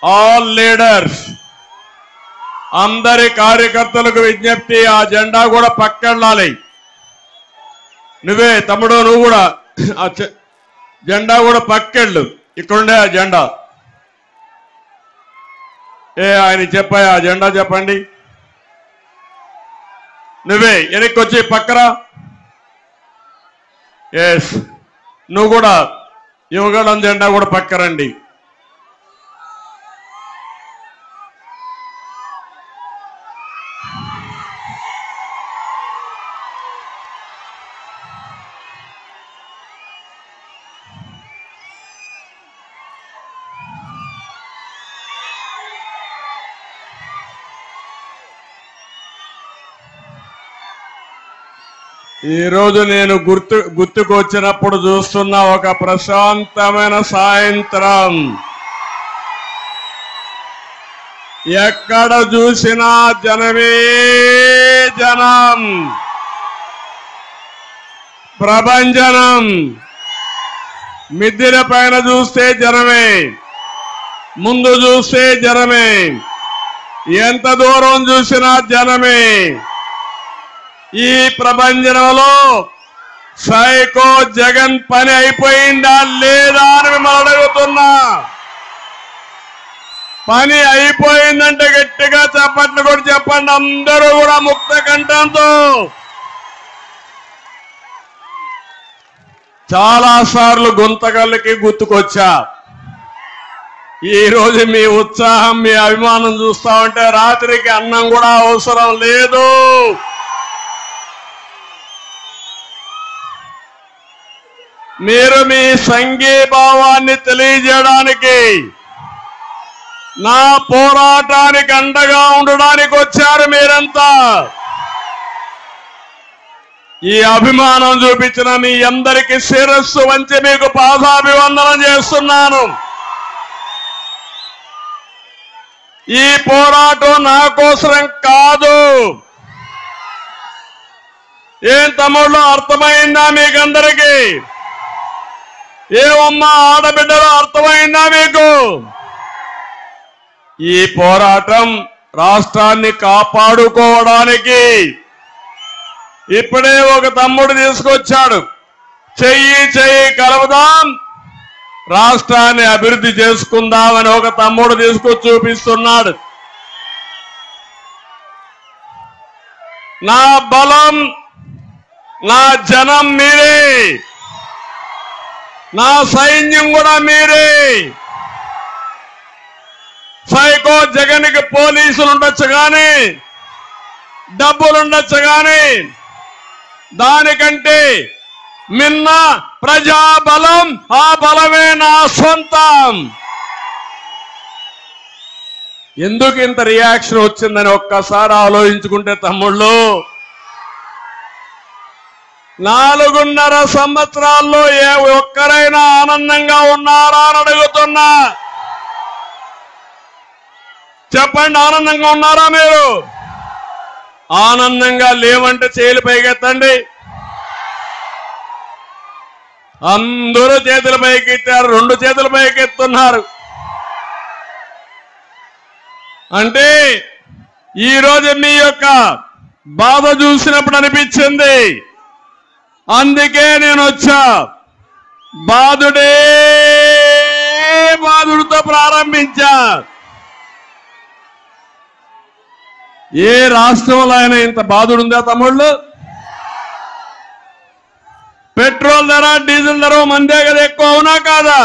all leaders అందరి కార్యకర్తలకు విజ్ఞప్తి ఆ జెండా కూడా పక్కెళ్ళాలి నువ్వే తమ్ముడు నువ్వు కూడా ఆ చె- జెండా కూడా పక్కెళ్ళు ఇక్కడుండే ఆ జెండా ఏ ఆయన చెప్పాయి ఆ జెండా చెప్పండి నువ్వే వెనక్కి వచ్చి పక్కరా ఎస్ నువ్వు కూడా యువగడం జెండా కూడా పక్కరండి ఈ రోజు నేను గుర్తు గుర్తుకు వచ్చినప్పుడు చూస్తున్న ఒక ప్రశాంతమైన సాయంత్రం ఎక్కడ చూసినా జనమే జనం ప్రభంజనం మిద్దిర పైన చూస్తే జనమే ముందు చూస్తే జనమే ఎంత దూరం చూసినా జనమే ఈ ప్రపంచంలో సైకో జగన్ పని అయిపోయిందా లేదా అని మిమ్మల్ని అడుగుతున్నా పని అయిపోయిందంటే గట్టిగా చెప్పట్లు కూడా చెప్పండి అందరూ కూడా ముక్త కంఠంతో చాలా సార్లు గుంతకళ్ళకి గుర్తుకొచ్చా ఈ రోజు మీ ఉత్సాహం మీ అభిమానం చూస్తా ఉంటే రాత్రికి అన్నం కూడా అవసరం లేదు మీరు మీ సంఘీభావాన్ని తెలియజేయడానికి నా పోరాటానికి అండగా ఉండడానికి వచ్చారు మీరంతా ఈ అభిమానం చూపించిన మీ అందరికీ శిరస్సు వంచి మీకు పాదాభివందనం చేస్తున్నాను ఈ పోరాటం నా కోసరం కాదు ఏం తమ్ముళ్ళు అర్థమైందా మీకందరికీ ఏమమ్మా ఆడబిడ్డలు అర్థమైందా మీకు ఈ పోరాటం రాష్ట్రాన్ని కాపాడుకోవడానికి ఇప్పుడే ఒక తమ్ముడు తీసుకొచ్చాడు చెయ్యి చెయ్యి కలుపుదాం రాష్ట్రాన్ని అభివృద్ధి చేసుకుందామని ఒక తమ్ముడు తీసుకొచ్చి చూపిస్తున్నాడు నా బలం నా జనం మీరే నా సైన్యం కూడా మీరే సైకో జగన్కి పోలీసులు ఉండొచ్చు కానీ డబ్బులు ఉండొచ్చు కానీ దానికంటే మిన్న ప్రజాబలం ఆ బలమే నా సొంతం ఎందుకు ఇంత రియాక్షన్ వచ్చిందని ఒక్కసారి ఆలోచించుకుంటే తమ్ముళ్ళు నాలుగున్నర సంవత్సరాల్లో ఏ ఒక్కరైనా ఆనందంగా ఉన్నారా అని అడుగుతున్నా చెప్పండి ఆనందంగా ఉన్నారా మీరు ఆనందంగా లేవంటే చేతులు పైకెత్తండి అందరూ చేతుల పైకెత్తారు రెండు చేతుల పైకెత్తున్నారు అంటే ఈ రోజు మీ యొక్క బాధ చూసినప్పుడు అనిపించింది అందుకే నేను వచ్చా బాధుడే బాధుడితో ప్రారంభించా ఏ రాష్ట్రంలో అయినా ఇంత బాధుడుందా తమ్ముళ్ళు పెట్రోల్ ధర డీజిల్ ధర మందే కదా ఎక్కువ అవునా కాదా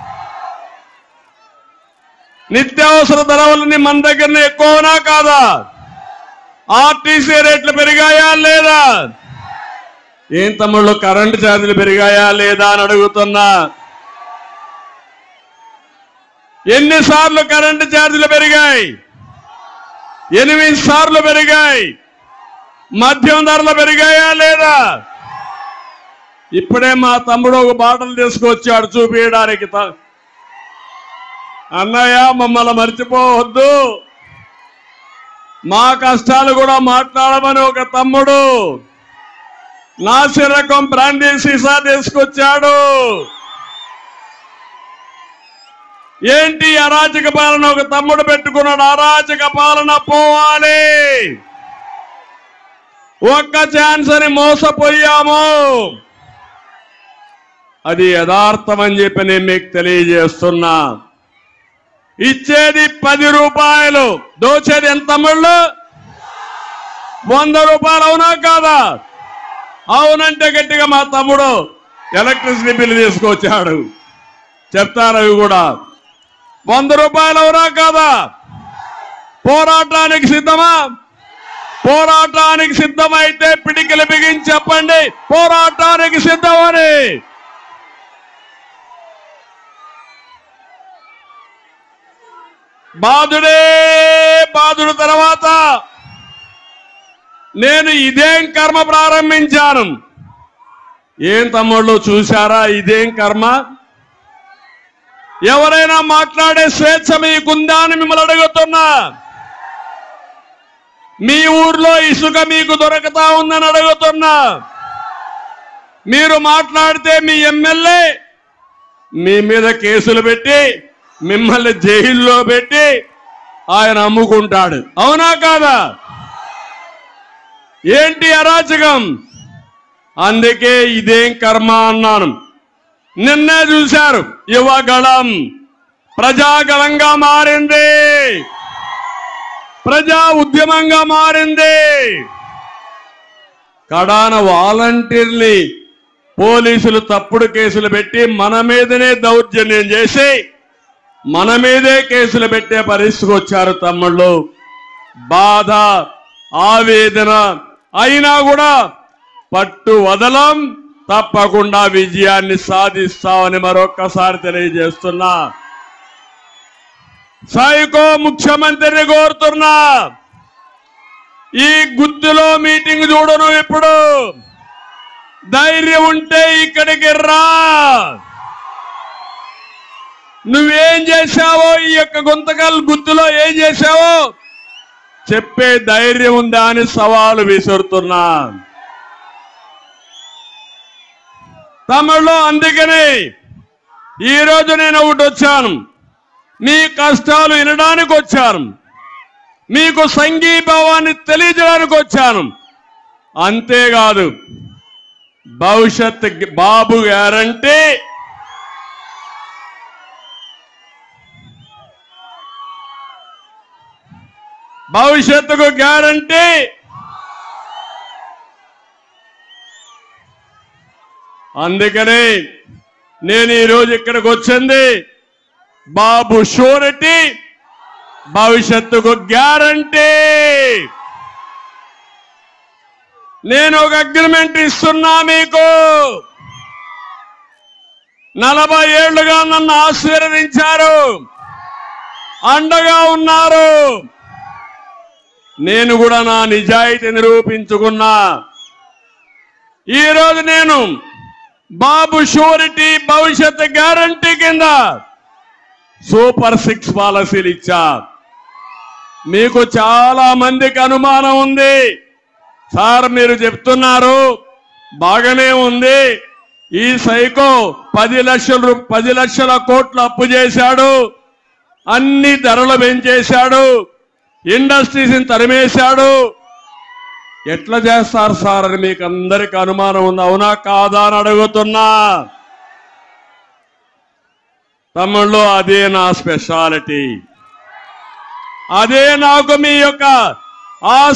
నిత్యావసర ధరలన్నీ మన దగ్గరనే ఎక్కువ అవునా కాదా ఆర్టీసీ రేట్లు పెరిగాయా లేదా ఏం తమ్ముళ్ళు కరెంటు ఛార్జీలు పెరిగాయా లేదా అని అడుగుతున్నా ఎన్నిసార్లు కరెంటు ఛార్జీలు పెరిగాయి ఎనిమిది సార్లు పెరిగాయి మద్యం ధరలు పెరిగాయా లేదా ఇప్పుడే మా తమ్ముడు ఒక బాటలు తీసుకొచ్చాడు చూపించడానికి త- అన్నయ్య మమ్మల్ని మర్చిపోవద్దు మా కష్టాలు కూడా మాట్లాడమని ఒక తమ్ముడు నాసి రకం బ్రాండీ సీసా తీసుకొచ్చాడు ఏంటి అరాచక పాలన ఒక తమ్ముడు పెట్టుకున్నాడు అరాచక పాలన పోవాలి ఒక్క ఛాన్స్ అని మోసపోయాము అది యథార్థం అని చెప్పి నేను మీకు తెలియజేస్తున్నా ఇచ్చేది పది రూపాయలు దోచేది ఎంత తమ్ముళ్ళు వంద రూపాయలు అవునా కాదా అవునంటే గట్టిగా మా తమ్ముడు ఎలక్ట్రిసిటీ బిల్లు తీసుకొచ్చాడు చెప్తారు అవి కూడా వంద రూపాయలు అవునా కాదా పోరాటానికి సిద్ధమా పోరాటానికి సిద్ధమైతే పిడికిలు బిగించి చెప్పండి పోరాటానికి సిద్ధమని బాధుడే బాధుడు తర్వాత నేను ఇదేం కర్మ ప్రారంభించాను ఏం తమ్ముళ్ళు చూశారా ఇదేం కర్మ ఎవరైనా మాట్లాడే స్వేచ్ఛ మీకుందా అని మిమ్మల్ని అడుగుతున్నా మీ ఊర్లో ఇసుక మీకు దొరకతా ఉందని అడుగుతున్నా మీరు మాట్లాడితే మీ ఎమ్మెల్యే మీ మీద కేసులు పెట్టి మిమ్మల్ని జైల్లో పెట్టి ఆయన అమ్ముకుంటాడు అవునా కాదా ఏంటి అరాచకం అందుకే ఇదేం కర్మ అన్నాను నిన్నే చూశారు యువగళం ప్రజాగళంగా మారింది ప్రజా ఉద్యమంగా మారింది కడాన వాలంటీర్ని పోలీసులు తప్పుడు కేసులు పెట్టి మన మీదనే దౌర్జన్యం చేసి మన మీదే కేసులు పెట్టే పరిస్థితికి వచ్చారు తమ్ముళ్ళు బాధ ఆవేదన అయినా కూడా పట్టు వదలం తప్పకుండా విజయాన్ని సాధిస్తామని మరొక్కసారి తెలియజేస్తున్నా సైకో ముఖ్యమంత్రిని కోరుతున్నా ఈ గుత్తులో మీటింగ్ చూడను ఇప్పుడు ధైర్యం ఉంటే ఇక్కడికి రా నువ్వేం చేశావో ఈ యొక్క గుంతకల్ గుత్తులో ఏం చేశావో చెప్పే ధైర్యం ఉందా అని సవాలు విసురుతున్నా తమిళలో అందుకనే ఈ రోజు నేను ఒకటి వచ్చాను మీ కష్టాలు వినడానికి వచ్చాను మీకు సంఘీభావాన్ని తెలియజేయడానికి వచ్చాను అంతేకాదు భవిష్యత్ బాబు గ్యారంటీ భవిష్యత్తుకు గ్యారంటీ అందుకనే నేను ఈరోజు ఇక్కడికి వచ్చింది బాబు షూరిటీ భవిష్యత్తుకు గ్యారంటీ నేను ఒక అగ్రిమెంట్ ఇస్తున్నా మీకు నలభై ఏళ్లుగా నన్ను ఆశీర్వదించారు అండగా ఉన్నారు నేను కూడా నా నిజాయితీ నిరూపించుకున్నా ఈ రోజు నేను బాబు షూరిటీ భవిష్యత్ గ్యారంటీ కింద సూపర్ సిక్స్ పాలసీలు ఇచ్చా మీకు చాలా మందికి అనుమానం ఉంది సార్ మీరు చెప్తున్నారు బాగానే ఉంది ఈ సైకో పది లక్షల రూ- పది లక్షల కోట్లు అప్పు చేశాడు అన్ని ధరలు పెంచేశాడు ఇండస్ట్రీస్ తరిమేశాడు ఎట్లా చేస్తారు సార్ అని మీకు అందరికి అనుమానం ఉంది అవునా కాదా అని అడుగుతున్నా తమ్ముళ్ళు అదే నా స్పెషాలిటీ అదే నాకు మీ యొక్క ఆ